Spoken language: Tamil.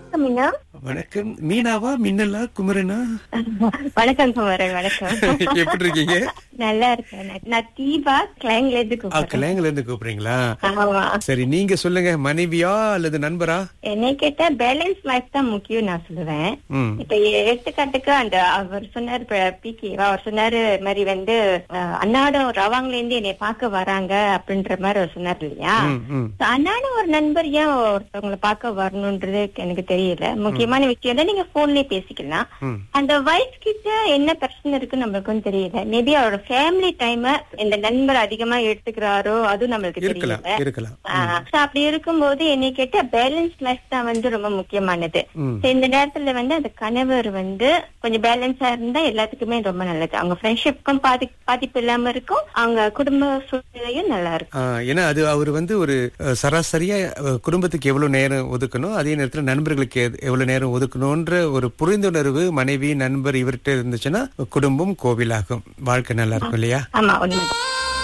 வணக்கம் மீனா வணக்கம் மீனாவா மின்னலா குமரனா வணக்கம் குமரன் வணக்கம் எப்படி இருக்கீங்க நல்லா இருக்கேன் நான்- நான் தீபா கிளைங்ல இருந்து ஆ, கூப்பிடுறேன் கல்யாங்கல இருந்து கூப்பிடுறீங்களா ஆமா சரி நீங்க சொல்லுங்க மனைவியா அல்லது நண்பரா என்னை கேட்டா பேலன்ஸ் லைஃப் தான் முக்கியம் நான் சொல்லுவேன் ம் இப்ப எடுத்துக்காட்டுக்கு அந்த அவர் சொன்னாரு பிகே அவர் சொன்னாரு இது மாதிரி வந்து அஹ், அன்னாடம் ரவாங்ல இருந்து என்னை பார்க்க வராங்க அப்படின்ற மாதிரி அவர் சொன்னார் இல்லையா ம், ம் So, அண்ணாடும் ஒரு நண்பர் ஏன் ஒருத்தவங்களை பார்க்க வரணுன்றது எனக்கு தெரியல முக்கியமான விஷயம் தான் நீங்க போன்லயே பேசிக்கலாம் ம். அந்த வைஃப் கிட்ட என்ன பிரச்சனை இருக்குன்னு நம்மளுக்கும் தெரியல மேபி அவரோட ஃபேமிலி டைம் இந்த நண்பர் அதிகமா எடுத்துக்கிறாரோ அதுவும் நம்மளுக்கு இருக்கலாம் தெரியல இருக்கலாம் ஆஹ் so அப்படி இருக்கும்போது என்னை கேட்ட பேலன்ஸ் லைஃப் தான் வந்து ரொம்ப முக்கியமானது ம். So இந்த நேரத்துல வந்து அந்த கணவர் வந்து கொஞ்சம் பேலன்ஸா இருந்தா எல்லாத்துக்குமே ரொம்ப நல்லது அவங்க ஃப்ரெண்ட்ஷிப்க்கும் பாதி பாதிப்பு இல்லாம இருக்கும் அவங்க குடும்ப சூழ்நிலையும் நல்லா இருக்கும் ஆ, ஏன்னா அது அவர் வந்து ஒரு அஹ், சராசரியா அஹ், குடும்பத்துக்கு எவ்வளவு நேரம் ஒதுக்கணும் அதே நேரத்துல நண்பர்களுக்கு எது- எவ்வளவு நேரம் ஒதுக்கணும்ன்ற ஒரு புரிந்துணர்வு மனைவி நண்பர் இவர்கிட்ட இருந்துச்சுன்னா குடும்பம் கோவிலாகும் வாழ்க்கை நல்லா இருக்கும் இல்லையா ஆமா உண்மை